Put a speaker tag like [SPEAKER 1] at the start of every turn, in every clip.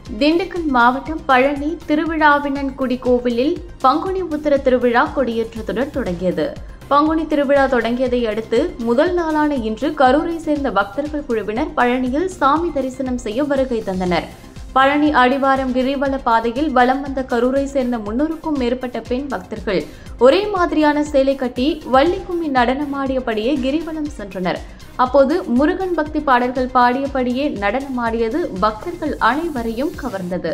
[SPEAKER 1] திண்டுக்கல் மாவட்டம் பழனி திருவிழாவினன்குடி கோவிலில் பங்குனி உத்திர திருவிழா கொடியேற்றத்துடன் தொடங்கியது பங்குனி திருவிழா தொடங்கியதை அடுத்து முதல் நாளான இன்று கரூரை சேர்ந்த பக்தர்கள் குழுவினர் பழனியில் சாமி தரிசனம் செய்ய வருகை தந்தனர் பழனி அடிவாரம் கிரிவல பாதையில் வலம் வந்த கரூரை சேர்ந்த முன்னூறுக்கும் மேற்பட்ட பெண் பக்தர்கள் ஒரே மாதிரியான சேலை கட்டி வள்ளி கும்மி நடனமாடியபடியே கிரிவலம் சென்றனர் அப்போது முருகன் பக்தி பாடல்கள் பாடியபடியே நடனமாடியது பக்தர்கள் அனைவரையும் கவர்ந்தது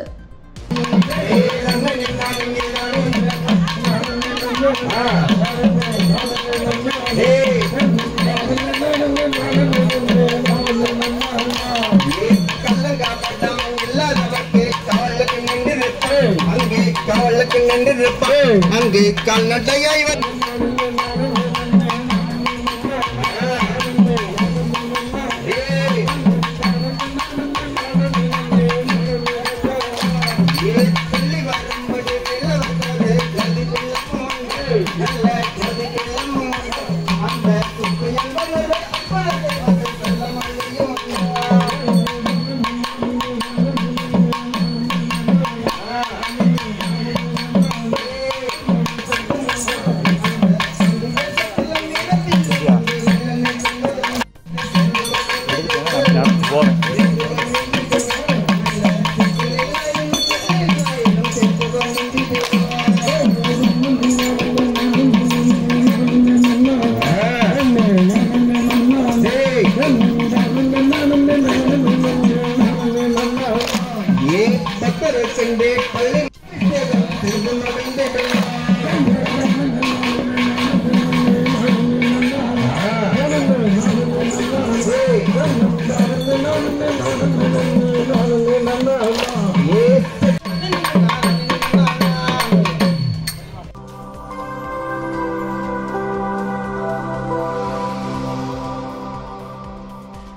[SPEAKER 2] காவலுக்கு நின்றிருப்பான் அங்கே கால்நடையாய் வந்து ஏ பக்கர செண்டே பள்ளி